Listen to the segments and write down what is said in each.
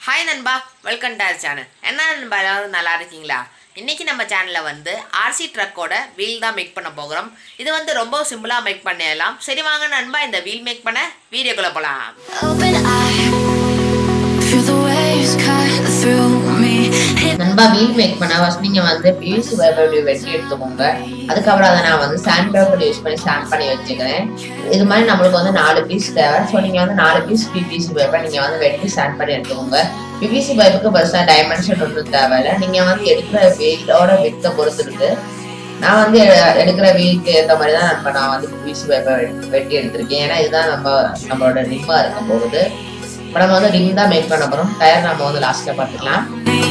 Hi நண்பா welcome to our channel என்ன நண்பா எல்லாரும் நல்லா இருக்கீங்களா இன்னைக்கு நம்ம சேனலில் வந்து ஆர்சி ட்ரக்கோட வீல் தான் மேக் பண்ண போகிறோம் இது வந்து ரொம்ப சிம்பிளாக மேக் பண்ணிடலாம் சரி வாங்க நண்பா இந்த வீல் மேக் பண்ண வீடியோக்குள்ளே போகலாம் Open eye, feel the waves cut through me. Hit நண்பா வீல் மேக் பண்ண ஃபர்ஸ்ட் நீங்க வந்து பிவிசி பேப்பர் இப்படி வெட்டி எடுத்துக்கோங்க அதுக்கப்புறம் அதை நான் வந்து சாண்ட் பேப்பர் யூஸ் பண்ணி சாண்ட் பண்ணி வச்சுக்கிறேன் இது மாதிரி நம்மளுக்கு வந்து நாலு பீஸ் தேவை ஸோ நீங்க வந்து நாலு பீஸ் பிவிசி பேப்பர் நீங்க வந்து வெட்டி சாண்ட் பண்ணி எடுத்துக்கோங்க பிவிசி பைப்புக்கு பெருசா டைமென்ஷன் ஒன்றும் தேவையில்ல நீங்க வந்து எடுக்கிற வெயிலோட வித்தை பொறுத்து இருக்கு நான் வந்து எ- எடுக்கிற வீலுக்கு ஏற்ற மாதிரி தான் நம்ம நான் வந்து பிவிசி பேப்பர் வெட்டி எடுத்திருக்கேன் ஏன்னா இதுதான் நம்ம நம்மளோட ரிம்மா இருக்க போகுது இப்போ நம்ம வந்து ரிம் தான் மேக் பண்ண போறோம் டயர் நம்ம வந்து லாஸ்ட்ல பார்த்துக்கலாம்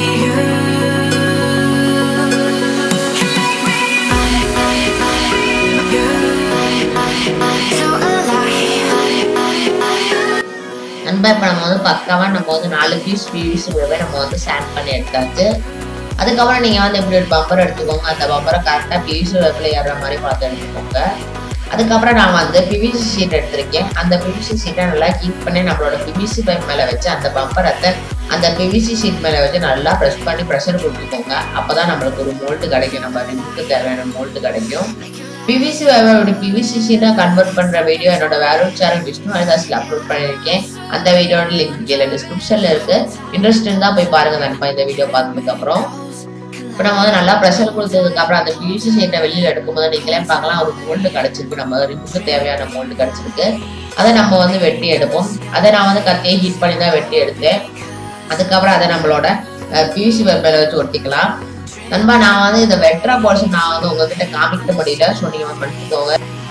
so alive. நண்பா இப்போ நம்ம வந்து பக்காவா நம்ம வந்து நாலு பீஸ் பிவிசி பேப்பர் நம்ம வந்து சேண்ட் பண்ணி எடுத்தாச்சு அதுக்கப்புறம் நீங்க வந்து இப்படி ஒரு பம்பர் எடுத்துக்கோங்க அந்த பம்பரை கரெக்டாக பிவிசி பேப்பர்ல ஏறுற மாதிரி பார்த்து எடுத்துக்கோங்க அதுக்கப்புறம் நான் வந்து பிவிசி ஷீட் எடுத்திருக்கேன் அந்த பிவிசி ஷீட்டை நல்லா ஹீட் பண்ணி நம்மளோட பிவிசி பைப் மேலே வச்சு அந்த பம்பரத்தை அந்த பிவிசி ஷீட் மேலே வச்சு நல்லா ப்ரெஸ் பண்ணி ப்ரெஷர் கொடுத்துக்கோங்க அப்பதான் நம்மளுக்கு ஒரு மோல்டு கிடைக்கும் நம்ம ரிமுக்கு தேவையான மோல்டு கிடைக்கும் பிவிசி வேவோட பிவிசி ஷீட்டை கன்வெர்ட் பண்ற வீடியோ என்னோட வேற ஒரு சேனல் விஷ்ணு ஹரிதாஸ்ல அப்லோட் பண்ணியிருக்கேன் அந்த வீடியோட லிங்க் கீழே டிஸ்கிரிப்ஷன்ல இருக்கு இன்ட்ரெஸ்ட் இருந்தா போய் பாருங்க நண்பா இந்த வீடியோ பார்த்ததுக்கு அப்புறம் இப்போ நம்ம வந்து நல்லா ப்ரெஷர் கொடுத்ததுக்கு அப்புறம் அந்த பிவிசி ஷீட்டை வெளியில எடுக்கும்போது நீங்களே பார்க்கலாம் ஒரு மோல்டு கிடைச்சிருக்கு நம்ம ரிமுக்கு தேவையான மோல்டு கிடைச்சிருக்கு அதை நம்ம வந்து வெட்டி எடுப்போம் அதை நான் வந்து கத்தியை ஹீட் பண்ணி தான் வெட்டி எடுத்தேன் அதுக்கப்புறம் அதை நம்மளோட பிவிசி பேப்பரில் வச்சு ஒட்டிக்கலாம் நண்பா நான் வந்து இந்த வெட்ரா போர்ஷன் நான் வந்து உங்ககிட்ட காமிக்க முடியல ஸோ நீங்க வந்து பண்ணிக்கோங்க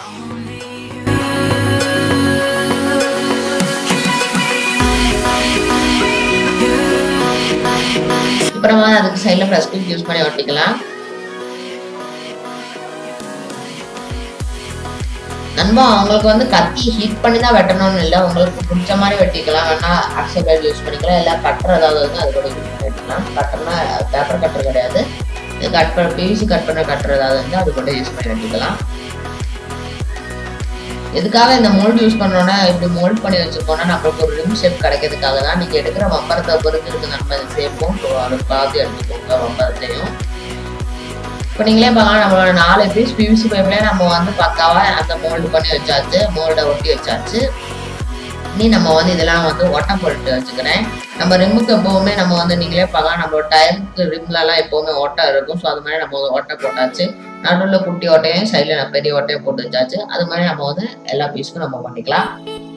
இப்போ நம்ம வந்து அதுக்கு சைடில் ப்ரெஸ் யூஸ் பண்ணி ஒட்டிக்கலாம் நண்பா உங்களுக்கு வந்து கத்தி ஹீட் பண்ணி தான் வெட்டணும்னு இல்லை உங்களுக்கு பிடிச்ச மாதிரி வெட்டிக்கலாம் வேணா ஆக்சல் பிளேட் யூஸ் பண்ணிக்கலாம் இல்லை கட்டர் ஏதாவது வந்து அது கூட யூஸ் பண்ணிக்கலாம் கட்டர்னா பேப்பர் கட்டர் கிடையாது இது கட் பண்ண பிவிசி கட் பண்ண கட்டர் ஏதாவது வந்து அது கூட யூஸ் பண்ணி வெட்டிக்கலாம் எதுக்காக இந்த மோல்டு யூஸ் பண்ணோன்னா இப்படி மோல்ட் பண்ணி வச்சிருக்கோம்னா நம்மளுக்கு ஒரு ரிம் ஷேப் கிடைக்கிறதுக்காக தான் நீங்கள் எடுக்கிற வம்பரத்தை பொறுத்து இருக்கு நம்ம இந்த ஷேப்பும் ஸோ அதை பார்த்து எடுத்துக்கோங்க வம்பரத்தையும் இப்போ நீங்களே பார்க்கலாம் நம்மளோட நாலு பீஸ் பிவிசி பைப்லேயே நம்ம வந்து பக்காவா அந்த மோல்டு பண்ணி வச்சாச்சு மோல்டை ஒட்டி வச்சாச்சு இனி நம்ம வந்து இதெல்லாம் வந்து ஒட்டை போட்டு வச்சுக்கிறேன் நம்ம ரிம்முக்கு எப்பவுமே நம்ம வந்து நீங்களே பார்க்கலாம் நம்மளோட டயருக்கு ரிம்லலாம் எப்பவுமே ஓட்டை இருக்கும் ஸோ அது மாதிரி நம்ம வந்து ஓட்டை போட்டாச்சு நடுவில் குட்டி ஓட்டையும் சைடில் நான் பெரிய ஓட்டையும் போட்டு வச்சாச்சு அது மாதிரி நம்ம வந்து எல்லா பீஸுக்கும் நம்ம பண்ணிக்கலாம்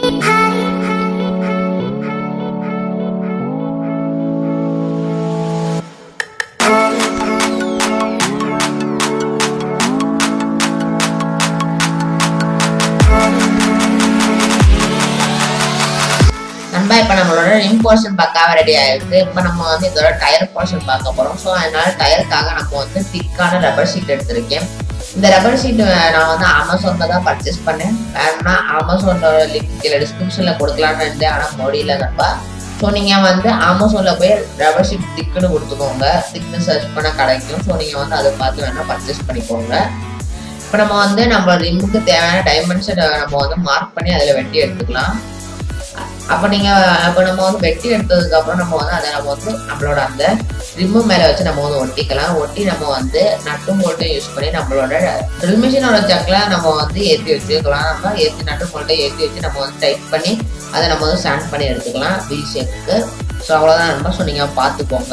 நண்பா இப்போ நம்மளோட ரிம் போர்ஷன் பக்காவா ரெடி ஆயிருக்கு இப்போ நம்ம வந்து இதோட டயர் போர்ஷன் பார்க்க போறோம் ஸோ அதனால டயருக்காக நம்ம வந்து திக்கான ரப்பர் ஷீட் எடுத்திருக்கேன் இந்த ரப்பர் ஷீட் நான் வந்து அமேசான்ல தான் பர்ச்சேஸ் பண்ணேன் வேணும்னா அமேசானோட லிங்க் கீழே டிஸ்கிரிப்ஷன்ல கொடுக்கலாம்னு இருந்தேன் ஆனால் முடியல நண்பா ஸோ நீங்கள் வந்து அமேசானில் போய் ரப்பர் ஷீட் திக்குன்னு கொடுத்துக்கோங்க திக்னு சர்ச் பண்ண கிடைக்கும் ஸோ நீங்கள் வந்து அதை பார்த்து வேணா பர்ச்சேஸ் பண்ணிக்கோங்க இப்போ நம்ம வந்து நம்ம ரிம்முக்கு தேவையான டைமென்ஷனை நம்ம வந்து மார்க் பண்ணி அதில் வெட்டி எடுத்துக்கலாம் அப்போ நீங்கள் அப்போ நம்ம வந்து வெட்டி எடுத்ததுக்கு அப்புறம் நம்ம வந்து அதை நம்ம வந்து நம்மளோட அந்த ரிம்மு மேலே வச்சு நம்ம வந்து ஒட்டிக்கலாம் ஒட்டி நம்ம வந்து நட்டு மோல்ட்டும் யூஸ் பண்ணி நம்மளோட ட்ரில் மிஷினோட ஜக்கில் நம்ம வந்து ஏற்றி வச்சுக்கலாம் நம்ம ஏற்றி நட்டு மோல்ட்டை ஏற்றி வச்சு நம்ம வந்து டைட் பண்ணி அதை நம்ம வந்து ஸ்டாண்ட் பண்ணி எடுத்துக்கலாம் வி ஷேப்புக்கு ஸோ அவ்வளோதான் நம்ம ஸோ நீங்கள் பார்த்துக்கோங்க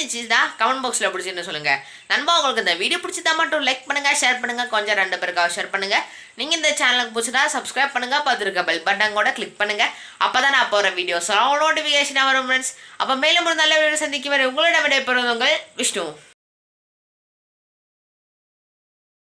பிடிச்சிருந்துச்சுன்னா கமெண்ட் பாக்ஸில் பிடிச்சிருந்து சொல்லுங்கள் நண்பா உங்களுக்கு இந்த வீடியோ பிடிச்சதா மட்டும் லைக் பண்ணுங்கள் ஷேர் பண்ணுங்கள் கொஞ்சம் ரெண்டு பேருக்காக ஷேர் பண்ணுங்கள் நீங்கள் இந்த சேனலுக்கு பிடிச்சதா சப்ஸ்கிரைப் பண்ணுங்கள் பார்த்துருக்க பெல் பட்டன் கூட கிளிக் பண்ணுங்கள் அப்போ தான் நான் போகிற வீடியோஸ் நோட்டிஃபிகேஷனாக வரும் ஃப்ரெண்ட்ஸ் அப்போ மேலும் ஒரு நல்ல வீடியோ சந்திக்கும் வரை உங்களிடம் விடைபெறுவது உங்கள் விஷ்ணு